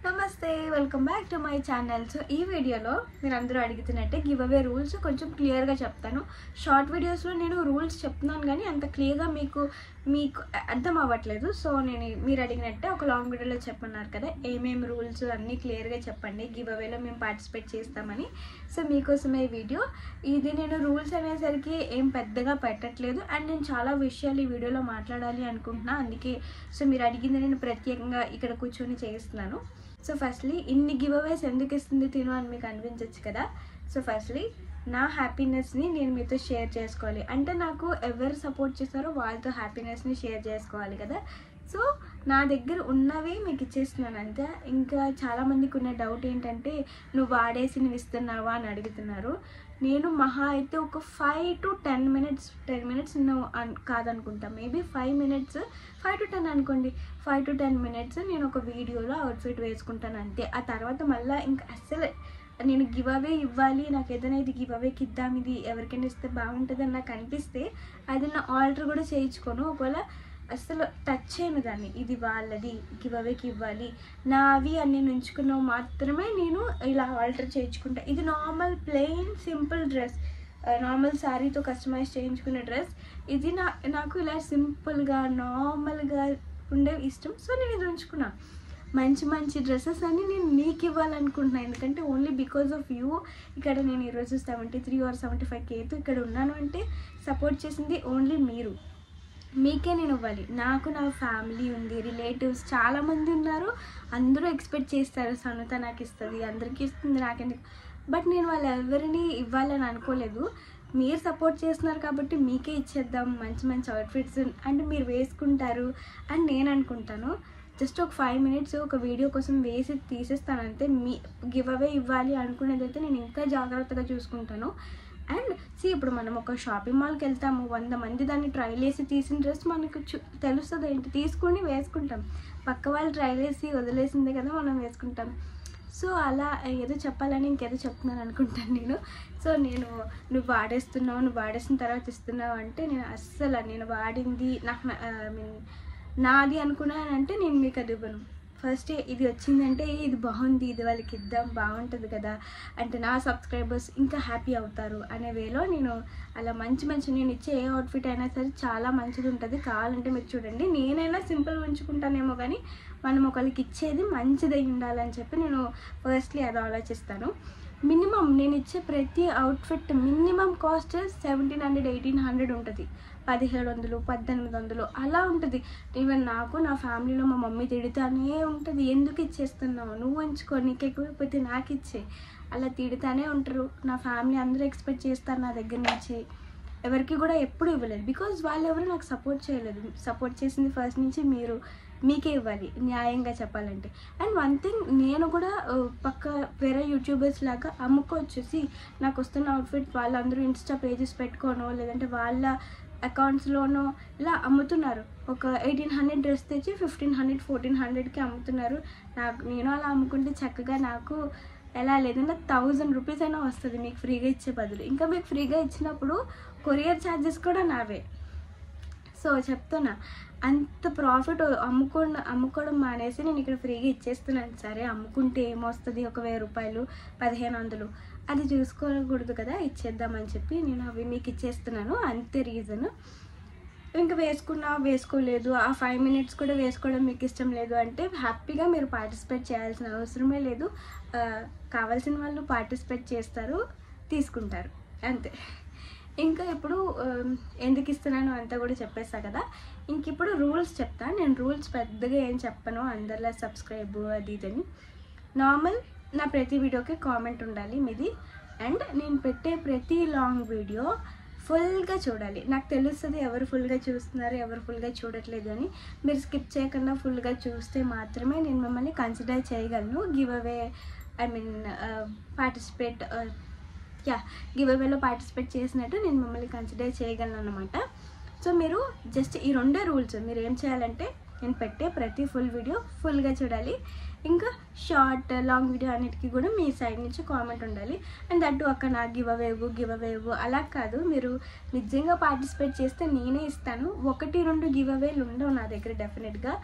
నమస్తే welcome back to my channel so ఈ వీడియోలో మీరు అందరూ అడుగుతున్నట్టే గివ్ అవే రూల్స్ కొంచెం క్లియర్గా చెప్తాను షార్ట్ వీడియోస్లో నేను రూల్స్ చెప్తున్నాను కానీ అంత క్లియర్గా మీకు మీకు అర్థం అవ్వట్లేదు సో నేను మీరు అడిగినట్టే ఒక లాంగ్ వీడియోలో చెప్పన్నారు కదా ఏమేమి రూల్స్ అన్నీ క్లియర్గా చెప్పండి గివ్ అవేలో మేము పార్టిసిపేట్ చేస్తామని సో మీకోసమే ఈ వీడియో ఇది నేను రూల్స్ అనేసరికి ఏం పెద్దగా పెట్టట్లేదు అండ్ నేను చాలా విషయాలు ఈ వీడియోలో మాట్లాడాలి అనుకుంటున్నా అందుకే సో మీరు అడిగింది నేను ప్రత్యేకంగా ఇక్కడ కూర్చొని చేస్తున్నాను సో ఫస్ట్లీ ఇన్ని గివ్ అవేస్ ఎందుకు ఇస్తుంది తిను అని మీకు అనిపించవచ్చు కదా సో ఫస్ట్లీ నా హ్యాపీనెస్ని నేను మీతో షేర్ చేసుకోవాలి అంటే నాకు ఎవరు సపోర్ట్ చేస్తారో వాళ్ళతో హ్యాపీనెస్ని షేర్ చేసుకోవాలి కదా సో నా దగ్గర ఉన్నవి మీకు ఇచ్చేస్తున్నాను అంతే ఇంకా చాలామందికి ఉన్న డౌట్ ఏంటంటే నువ్వు వాడేసి నువ్వు ఇస్తున్నావా అని అడుగుతున్నారు నేను మహా అయితే ఒక five to ten minutes ten minutes నువ్వు అన్ కాదనుకుంటా maybe five minutes five to ten అనుకోండి ఫైవ్ టు టెన్ మినిట్స్ నేను ఒక వీడియోలో అవుట్ఫిట్ వేసుకుంటాను అంతే ఆ తర్వాత మళ్ళీ ఇంకా అస్సలు నేను గివ్ అవే ఇవ్వాలి నాకు ఏదైనా ఇది గివ్ అవేకి ఇద్దాం ఇది ఎవరికైనా ఇస్తే బాగుంటుంది అని నాకు అనిపిస్తే అది నా ఆల్టర్ కూడా చేయించుకోను ఒకవేళ అసలు టచ్ చేయను దాన్ని ఇది వాళ్ళది గివ్ అవేకి ఇవ్వాలి నావి అని నేను ఉంచుకున్నవి మాత్రమే నేను ఇలా ఆల్టర్ చేయించుకుంటా ఇది normal plain simple dress normal శారీతో కస్టమైజ్ చేయించుకునే డ్రెస్ ఇది నా నాకు ఇలా సింపుల్గా నార్మల్గా ఉండే ఇష్టం సో నేను ఇది ఉంచుకున్నా మంచి మంచి డ్రెస్సెస్ అన్ని నేను నీకు ఇవ్వాలనుకుంటున్నాను ఎందుకంటే ఓన్లీ బికాజ్ ఆఫ్ యూ ఇక్కడ నేను ఈరోజు seventy three or seventy five కేతో ఇక్కడ ఉన్నాను అంటే సపోర్ట్ చేసింది ఓన్లీ మీరు మీకే నేను ఇవ్వాలి నాకు నా ఫ్యామిలీ ఉంది రిలేటివ్స్ చాలామంది ఉన్నారు అందరూ ఎక్స్పెక్ట్ చేస్తారు సనుత నాకు ఇస్తుంది అందరికీ ఇస్తుంది నాకెందుకు బట్ నేను వాళ్ళ ఎవరిని ఇవ్వాలని అనుకోలేదు మీరు సపోర్ట్ చేస్తున్నారు కాబట్టి మీకే ఇచ్చేద్దాం మంచి మంచి అవుట్ఫిట్స్ అండ్ మీరు వేసుకుంటారు అని నేను అనుకుంటాను జస్ట్ ఒక ఫైవ్ మినిట్స్ ఒక వీడియో కోసం వేసి తీసేస్తాను అంతే మీ గివ్ అవే ఇవ్వాలి అనుకునేదైతే నేను ఇంకా జాగ్రత్తగా చూసుకుంటాను అండ్ సి ఇప్పుడు మనం ఒక షాపింగ్ మాల్కి వెళ్తాము వంద మంది దాన్ని ట్రైల్ వేసి తీసిన డ్రెస్ మనకు చూ తెలుస్తుంది ఏంటి తీసుకుని వేసుకుంటాం పక్క వాళ్ళు ట్రైల్ వేసి వదిలేసిందే కదా మనం వేసుకుంటాం సో అలా ఏదో చెప్పాలని ఇంకేదో చెప్తున్నాను అనుకుంటాను నేను సో నేను నువ్వు వాడేస్తున్నావు నువ్వు వాడేసిన తర్వాత ఇస్తున్నావు అంటే నేను అస్సలు నేను వాడింది నాకు ఐ మీన్ నాది అనుకున్నానంటే నేను మీకు అది ఇవ్వను ఫస్ట్ ఇది వచ్చిందంటే ఇది బాగుంది ఇది వాళ్ళకి ఇద్దాం బాగుంటుంది కదా అంటే నా సబ్స్క్రైబర్స్ ఇంకా హ్యాపీ అవుతారు అనే వేలో నేను అలా మంచి మంచి నేను ఇచ్చే ఏ అవుట్ఫిట్ అయినా సరే చాలా మంచిది ఉంటుంది కావాలంటే మీరు చూడండి నేనైనా సింపుల్ ఉంచుకుంటానేమో కానీ మనం ఒకరికి ఇచ్చేది మంచిదై ఉండాలని చెప్పి నేను ఫస్ట్లీ అది ఆలోచిస్తాను మినిమం నేను ఇచ్చే ప్రతి outfit minimum cost seventeen hundred eighteen hundred ఉంటుంది పదిహేడు వందలు పద్దెనిమిది వందలు అలా ఉంటుంది ఈవెన్ నాకు నా ఫ్యామిలీలో మా మమ్మీ తిడుతానే ఉంటుంది ఎందుకు ఇచ్చేస్తున్నావు నువ్వు ఉంచుకో నీకు ఎక్కువైపోతే నాకు ఇచ్చే అలా తిడుతానే ఉంటారు నా ఫ్యామిలీ అందరూ ఎక్స్పెక్ట్ చేస్తారు నా దగ్గర నుంచి ఎవరికి కూడా ఎప్పుడు ఇవ్వలేదు బికాజ్ వాళ్ళు ఎవరు నాకు సపోర్ట్ చేయలేదు సపోర్ట్ చేసింది ఫస్ట్ నుంచి మీరు మీకే ఇవ్వాలి న్యాయంగా చెప్పాలంటే అండ్ వన్ థింగ్ నేను కూడా ఆ, పక్క వేరే యూట్యూబర్స్ లాగా అమ్ముకోవచ్చేసి నాకు వస్తున్న అవుట్ఫిట్ వాళ్ళందరూ ఇన్స్టా పేజెస్ పెట్టుకోనో లేదంటే వాళ్ళ అకౌంట్స్లోనో ఇలా అమ్ముతున్నారు ఒక ఎయిటీన్ హండ్రెడ్ డ్రెస్ తెచ్చి ఫిఫ్టీన్ హండ్రెడ్ ఫోర్టీన్ హండ్రెడ్కి అమ్ముతున్నారు నాకు నేను అలా అమ్ముకుంటే చక్కగా నాకు ఎలా లేదంటే థౌజండ్ రూపీస్ అయినా వస్తుంది మీకు ఫ్రీగా ఇచ్చే బదులు ఇంకా మీకు ఫ్రీగా ఇచ్చినప్పుడు కొరియర్ ఛార్జెస్ కూడా నావే సో చెప్తున్నా అంత ప్రాఫిట్ అమ్ముకోండి అమ్ముకోవడం మానేసి నేను ఇక్కడ ఫ్రీగా ఇచ్చేస్తున్నాను సరే అమ్ముకుంటే ఏమొస్తుంది ఒక వెయ్యి రూపాయలు పదిహేను వందలు అది చూసుకోకూడదు కదా ఇచ్చేద్దామని చెప్పి నేను అవి మీకు ఇచ్చేస్తున్నాను అంతే రీజన్ ఇంకా వేసుకున్నా వేసుకోలేదు ఆ ఫైవ్ మినిట్స్ కూడా వేసుకోవడం మీకు ఇష్టం లేదు అంటే హ్యాపీగా మీరు పార్టిసిపేట్ చేయాల్సిన అవసరమే లేదు ఆ, కావాల్సిన వాళ్ళు పార్టిసిపేట్ చేస్తారు తీసుకుంటారు అంతే ఇంకా ఇప్పుడు ఆ, ఎందుకు ఇస్తున్నాను అంతా కూడా చెప్పేస్తా కదా ఇంక ఇప్పుడు రూల్స్ చెప్తా నేను రూల్స్ పెద్దగా ఏం చెప్పను అందరిలా సబ్స్క్రైబ్ అది ఇదని నార్మల్ నా ప్రతి వీడియోకి కామెంట్ ఉండాలి మీది అండ్ నేను పెట్టే ప్రతి లాంగ్ వీడియో ఫుల్గా చూడాలి నాకు తెలుస్తుంది ఎవరు ఫుల్గా చూస్తున్నారు ఎవరు ఫుల్గా చూడట్లేదు అని మీరు స్కిప్ చేయకుండా ఫుల్గా చూస్తే మాత్రమే నేను మిమ్మల్ని కన్సిడర్ చేయగలను giveaway I mean participate yeah గివ్ అవేలో పార్టిసిపేట్ చేసినట్టు నేను మిమ్మల్ని కన్సిడర్ చేయగలను అనమాట సో మీరు జస్ట్ ఈ రెండే రూల్స్ మీరు ఏం చేయాలంటే నేను పెట్టే ప్రతి ఫుల్ వీడియో ఫుల్గా చూడాలి ఇంకా షార్ట్ లాంగ్ వీడియో అన్నిటికీ కూడా మీ సైడ్ నుంచి కామెంట్ ఉండాలి అండ్ దట్టు అక్క నాకు గివ్ అవేవు గివ్ అవేవు అలా కాదు మీరు నిజంగా పార్టిసిపేట్ చేస్తే నేనే ఇస్తాను ఒకటి రెండు గివ్ అవేలు ఉండవు నా దగ్గర డెఫినెట్గా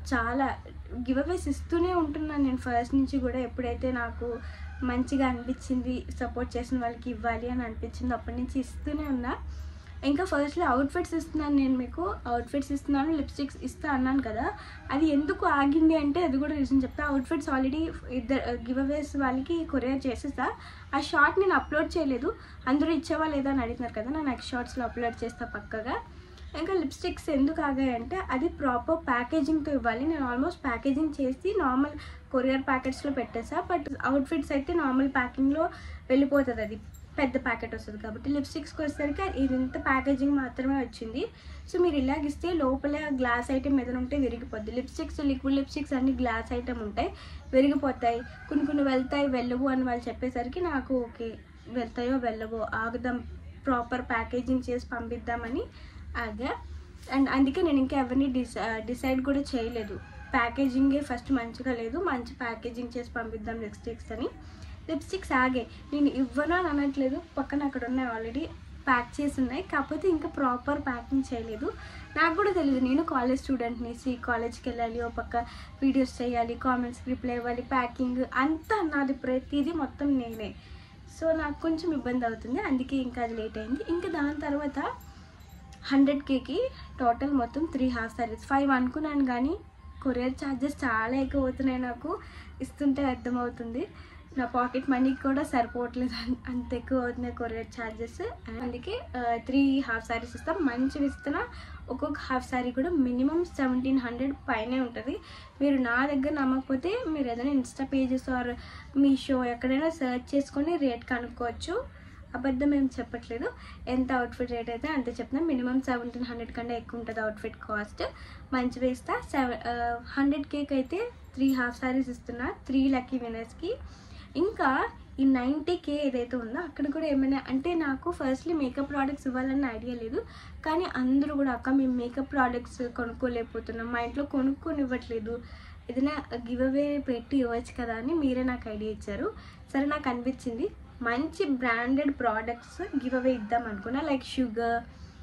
చాలా గివ్ అవేస్ ఇస్తూనే ఉంటున్నాను నేను ఫస్ట్ నుంచి కూడా ఎప్పుడైతే నాకు మంచిగా అనిపించింది సపోర్ట్ చేసిన వాళ్ళకి ఇవ్వాలి అని అనిపించింది అప్పటి నుంచి ఇస్తూనే ఉన్నా ఇంకా ఫస్ట్లో అవుట్ఫిట్స్ ఇస్తున్నాను నేను మీకు అవుట్ఫిట్స్ ఇస్తున్నాను లిప్స్టిక్స్ ఇస్తా అన్నాను కదా అది ఎందుకు ఆగింది అంటే అది కూడా రీజన్ చెప్తా అవుట్ఫిట్స్ ఆల్రెడీ ఇద్దరు గివ్ అవేస్ వాళ్ళకి కొరియర్ చేసేస్తా ఆ షార్ట్ నేను అప్లోడ్ చేయలేదు అందరూ ఇచ్చేవా లేదా అని అడుగుతున్నారు కదా నేను నెక్స్ట్ షార్ట్స్లో అప్లోడ్ చేస్తా పక్కగా ఇంకా లిప్స్టిక్స్ ఎందుకు ఆగాయంటే అది ప్రాపర్ ప్యాకేజింగ్తో ఇవ్వాలి నేను ఆల్మోస్ట్ ప్యాకేజింగ్ చేసి నార్మల్ కొరియర్ ప్యాకెట్స్లో పెట్టేసా బట్ అవుట్ఫిట్స్ అయితే నార్మల్ ప్యాకింగ్లో వెళ్ళిపోతుంది అది పెద్ద ప్యాకెట్ వస్తుంది కాబట్టి లిప్స్టిక్స్కి వచ్చేసరికి ఇది ఇంత ప్యాకేజింగ్ మాత్రమే వచ్చింది సో మీరు ఇలాగిస్తే లోపల గ్లాస్ ఐటెం ఏదైనా ఉంటే విరిగిపోద్ది లిప్స్టిక్స్ లిక్విడ్ లిప్స్టిక్స్ అన్ని గ్లాస్ ఐటెం ఉంటాయి విరిగిపోతాయి కొన్ని కొన్ని వెళ్తాయి వెళ్ళవు అని వాళ్ళు చెప్పేసరికి నాకు ఓకే వెళ్తాయో వెళ్ళవో ఆగుదాం ప్రాపర్ ప్యాకేజింగ్ చేసి పంపిద్దామని ఆగా అండ్ అందుకే నేను ఇంకా ఎవరిని డిస్ డిసైడ్ కూడా చేయలేదు ప్యాకేజింగే ఫస్ట్ మంచిగా లేదు మంచి ప్యాకేజింగ్ చేసి పంపిద్దాం లిప్స్టిక్స్ అని లిప్స్టిక్స్ ఆగే నేను ఇవ్వను అని అనట్లేదు పక్కన అక్కడ ఉన్నాయి ఆల్రెడీ ప్యాక్ చేసి ఉన్నాయి కాకపోతే ఇంకా ప్రాపర్ ప్యాకింగ్ చేయలేదు నాకు కూడా తెలియదు నేను కాలేజ్ స్టూడెంట్ని సి కాలేజ్కి వెళ్ళాలి ఓ పక్క వీడియోస్ చేయాలి కామెంట్స్ రిప్లై ఇవ్వాలి ప్యాకింగ్ అంతా నాది ప్రతిదీ మొత్తం నేనే సో నాకు కొంచెం ఇబ్బంది అవుతుంది అందుకే ఇంకా అది లేట్ అయింది ఇంకా దాని తర్వాత హండ్రెడ్ కేకి టోటల్ మొత్తం త్రీ హాఫ్ సారీస్ ఫైవ్ అనుకున్నాను కానీ కొరియర్ ఛార్జెస్ చాలా ఎక్కువ అవుతున్నాయి నాకు ఇస్తుంటే అర్థమవుతుంది నా పాకెట్ మనీకి కూడా సరిపోవట్లేదు అన్- అంత ఎక్కువ అవుతున్నాయి కొరియర్ ఛార్జెస్ అందుకే త్రీ హాఫ్ సారీస్ ఇస్తాం మంచివి ఇస్తున్నా ఒక్కొక్క హాఫ్ సారీ కూడా మినిమం సెవెంటీన్ హండ్రెడ్ పైనే ఉంటుంది మీరు నా దగ్గర నమ్మకపోతే మీరు ఏదైనా ఇన్స్టా పేజెస్ ఆర్ మీషో ఎక్కడైనా సెర్చ్ చేసుకొని రేట్ కనుక్కోవచ్చు అబద్ధం ఏం చెప్పట్లేదు ఎంత అవుట్ఫిట్ రేట్ అయితే అంతే చెప్తున్నాం మినిమం సెవెంటీన్ హండ్రెడ్ కంటే ఎక్కువ ఉంటుంది అవుట్ఫిట్ కాస్ట్ మంచి వేస్తా సెవెన్ హండ్రెడ్ కేక్ అయితే త్రీ హాఫ్ సారీస్ ఇస్తున్నా త్రీ లక్కీ వినర్స్కి ఇంకా ఈ నైంటీ కే ఏదైతే ఉందో అక్కడ కూడా ఏమైనా అంటే నాకు ఫస్ట్లీ మేకప్ ప్రోడక్ట్స్ ఇవ్వాలన్న ఐడియా లేదు కానీ అందరూ కూడా అక్క మేము మేకప్ ప్రోడక్ట్స్ కొనుక్కోలేకపోతున్నాం మా ఇంట్లో కొనుక్కొని ఇవ్వట్లేదు ఏదైనా గివ్ అవే పెట్టి ఇవ్వచ్చు కదా అని మీరే నాకు ఐడియా ఇచ్చారు సరే నాకు అనిపించింది మంచి బ్రాండెడ్ ప్రోడక్ట్స్ గివ్ అవే ఇద్దాం అనుకున్నా లైక్ షుగర్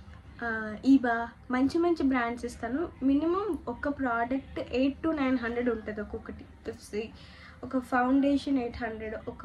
ఈబా మంచి మంచి బ్రాండ్స్ ఇస్తాను మినిమం ఒక product eight to nine hundred ఉంటుంది ఒక్కొక్కటి టిప్స్ ఒక ఫౌండేషన్ ఎయిట్ హండ్రెడ్ ఒక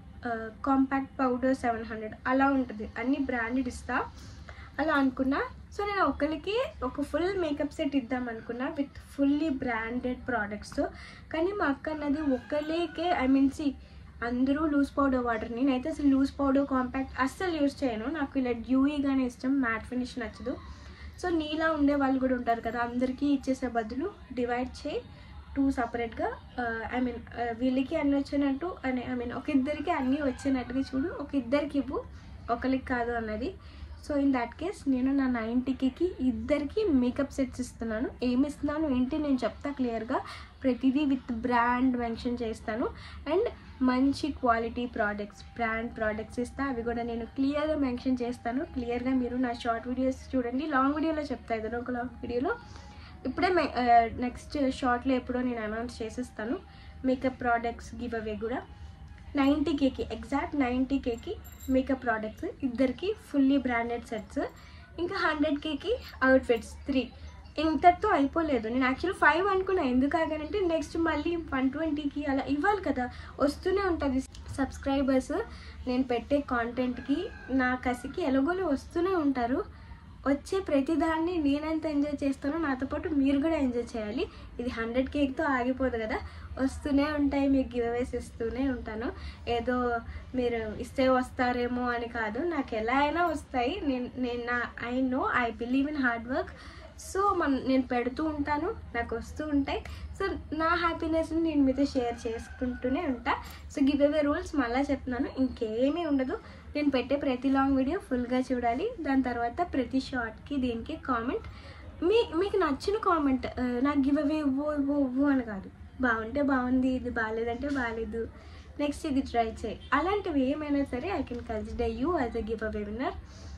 కాంపాక్ట్ పౌడర్ సెవెన్ హండ్రెడ్ అలా ఉంటుంది అన్ని బ్రాండెడ్ ఇస్తా అలా అనుకున్నా సో నేను ఒకరికి ఒక ఫుల్ మేకప్ సెట్ ఇద్దాం అనుకున్నా విత్ ఫుల్లీ బ్రాండెడ్ ప్రోడక్ట్స్ కానీ మా అక్క అన్నది ఒకలేకే ఐ మీన్ సి అందరూ లూజ్ పౌడర్ వాటర్ నేనైతే అసలు లూజ్ పౌడర్ కాంపాక్ట్ అస్సలు యూస్ చేయను నాకు ఇలా డ్యూయిగానే ఇష్టం మ్యాట్ ఫినిష్ నచ్చదు సో నీలా ఉండే వాళ్ళు కూడా ఉంటారు కదా అందరికీ ఇచ్చేసే బదులు డివైడ్ చేయి టూ సపరేట్గా ఐ మీన్ వీళ్ళకి అన్ని వచ్చినట్టు అని ఐ మీన్ ఒక ఇద్దరికి అన్నీ వచ్చినట్టుగా చూడు ఒక ఇద్దరికి ఇవ్వు ఒకరికి కాదు అన్నది సో ఇన్ దాట్ కేస్ నేను నా నైంటీకి ఇద్దరికి మేకప్ సెట్స్ ఇస్తున్నాను ఏమి ఇస్తున్నాను ఏంటి నేను చెప్తా క్లియర్గా ప్రతిదీ విత్ బ్రాండ్ మెన్షన్ చేస్తాను అండ్ మంచి క్వాలిటీ ప్రోడక్ట్స్ బ్రాండ్ ప్రోడక్ట్స్ ఇస్తా అవి కూడా నేను క్లియర్గా మెన్షన్ చేస్తాను క్లియర్గా మీరు నా షార్ట్ వీడియోస్ చూడండి లాంగ్ వీడియోలో చెప్తా ఏదైనా ఒక లాంగ్ వీడియోలో ఇప్పుడే నెక్స్ట్ షార్ట్లో ఎప్పుడో నేను అనౌన్స్ చేసేస్తాను మేకప్ ప్రోడక్ట్స్ గివ్ అవే కూడా నైంటీ కేకి ఎగ్జాక్ట్ నైంటీ కేకి మేకప్ ప్రోడక్ట్స్ ఇద్దరికి ఫుల్లీ బ్రాండెడ్ సెట్స్ ఇంకా హండ్రెడ్ కేకి అవుట్ఫిట్స్ త్రీ ఇంతటితో అయిపోలేదు నేను యాక్చువల్ ఫైవ్ అనుకున్నా ఎందుకు ఆగానంటే నెక్స్ట్ మళ్ళీ వన్ ట్వంటీకి అలా ఇవ్వాలి కదా వస్తూనే ఉంటుంది సబ్స్క్రైబర్స్ నేను పెట్టే కాంటెంట్కి నా కసికి ఎలాగోలో వస్తూనే ఉంటారు వచ్చే ప్రతిదాన్ని నేనెంత ఎంజాయ్ చేస్తానో నాతో పాటు మీరు కూడా ఎంజాయ్ చేయాలి ఇది హండ్రెడ్ కేక్తో ఆగిపోదు కదా వస్తూనే ఉంటాయి మీకు గివ్ ఇస్తూనే ఉంటాను ఏదో మీరు ఇస్తే వస్తారేమో అని కాదు నాకు ఎలా అయినా వస్తాయి నేను నేను నా I know I believe in hard work so మన నేను పెడుతూ ఉంటాను నాకు వస్తూ ఉంటాయి సో నా హ్యాపీనెస్ని నేను మీతో షేర్ చేసుకుంటూనే ఉంటా సో గివ్ అవే రూల్స్ మళ్ళీ చెప్తున్నాను ఇంకేమీ ఉండదు నేను పెట్టే ప్రతి లాంగ్ వీడియో ఫుల్గా చూడాలి దాని తర్వాత ప్రతి షార్ట్కి దీనికి కామెంట్ మీ మీకు నచ్చిన కామెంట్ నాకు గివ్ అవే ఇవ్వు ఇవ్వు ఇవ్వు అని కాదు బాగుంటే బాగుంది ఇది బాగాలేదంటే బాగాలేదు నెక్స్ట్ ఇది ట్రై చేయి అలాంటివి ఏమైనా సరే I can consider you as a giveaway winner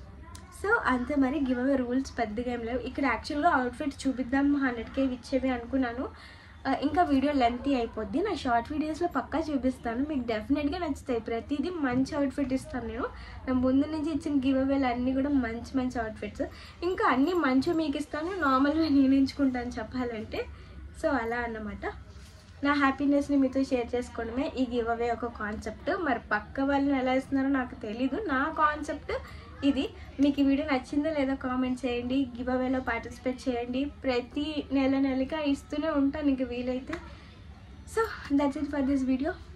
so అంతే మరి గివ్ అవే రూల్స్ పెద్దగా ఏం లేవు ఇక్కడ యాక్చువల్గా అవుట్ఫిట్ చూపిద్దాం హండ్రెడ్కే ఇచ్చేవి అనుకున్నాను ఆ, ఇంకా వీడియో లెంతీ అయిపోద్ది నా షార్ట్ వీడియోస్లో పక్కా చూపిస్తాను మీకు డెఫినెట్గా నచ్చుతాయి ప్రతిదీ మంచి అవుట్ఫిట్ ఇస్తాను నేను నా ముందు నుంచి ఇచ్చిన గివ్ అవేలు అన్నీ కూడా మంచి మంచి అవుట్ఫిట్స్ ఇంకా అన్నీ మంచి మీకు ఇస్తాను నార్మల్గా నేను ఎంచుకుంటాను చెప్పాలంటే సో అలా అన్నమాట నా హ్యాపీనెస్ని మీతో షేర్ చేసుకోవడమే ఈ గివ్ అవే ఒక కాన్సెప్ట్ మరి పక్క వాళ్ళని ఎలా ఇస్తున్నారో నాకు తెలీదు నా కాన్సెప్ట్ ఇది మీకు ఈ వీడియో నచ్చిందో లేదో కామెంట్ చేయండి గివ్ అవేలో పార్టిసిపేట్ చేయండి ప్రతి నెల నెలగా ఇస్తూనే ఉంటాను ఇంక వీలైతే so that's it for this video